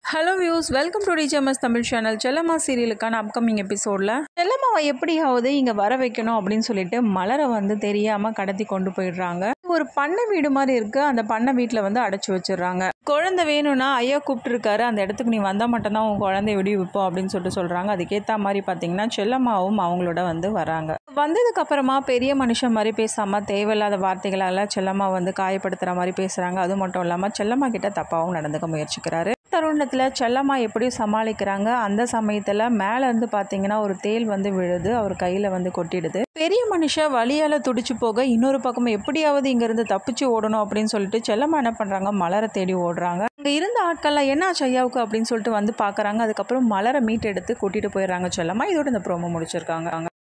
hello viewers welcome to DGMS Tamil channel Chellamma சீரியலுக்கான upcoming எபிசோடில் செல்லம்மாவை எப்படியாவது இங்கே வர வைக்கணும் அப்படின்னு சொல்லிட்டு மலரை வந்து தெரியாமல் கடத்தி கொண்டு போயிடுறாங்க ஒரு பண்ணை வீடு மாதிரி இருக்குது அந்த பண்ணை வீட்டில் வந்து அடைச்சி வச்சிடுறாங்க குழந்தை வேணும்னா ஐயா கூப்பிட்டுருக்காரு அந்த இடத்துக்கு நீ வந்தால் மட்டும்தான் உன் குழந்தைய விடி வைப்போம் அப்படின்னு சொல்லிட்டு சொல்கிறாங்க அதுக்கேற்ற மாதிரி பார்த்தீங்கன்னா செல்லம்மாவும் அவங்களோட வந்து வராங்க வந்ததுக்கு அப்புறமா பெரிய மனுஷன் மாதிரி பேசாமல் தேவையில்லாத வார்த்தைகளெல்லாம் செல்லம்மா வந்து காயப்படுத்துகிற மாதிரி பேசுகிறாங்க அது மட்டும் இல்லாமல் செல்லம்மா கிட்ட தப்பாகவும் நடந்துக்க முயற்சிக்கிறாரு தருணத்தில் செல்லம்மா எப்படி சமாளிக்கிறாங்க அந்த சமயத்தில் மேலேருந்து பார்த்தீங்கன்னா ஒரு தேல் வந்து விழுது அவர் கையில் வந்து கொட்டிடுது பெரிய மனுஷன் வழியால் துடிச்சு போக இன்னொரு பக்கம் எப்படியாவது இங்கேருந்து தப்பிச்சு ஓடணும் அப்படின்னு சொல்லிட்டு செல்லம்மா என்ன பண்ணுறாங்க மலரை தேடி ஓடுறாங்க அங்கே இருந்த ஆட்கள்லாம் என்ன ஆச்சு ஐயாவுக்கு அப்படின்னு சொல்லிட்டு வந்து பார்க்குறாங்க அதுக்கப்புறம் மலரை மீட் எடுத்து கூட்டிகிட்டு போயிடுறாங்க செல்லம்மா இதோட இந்த ப்ரோமோ முடிச்சிருக்காங்க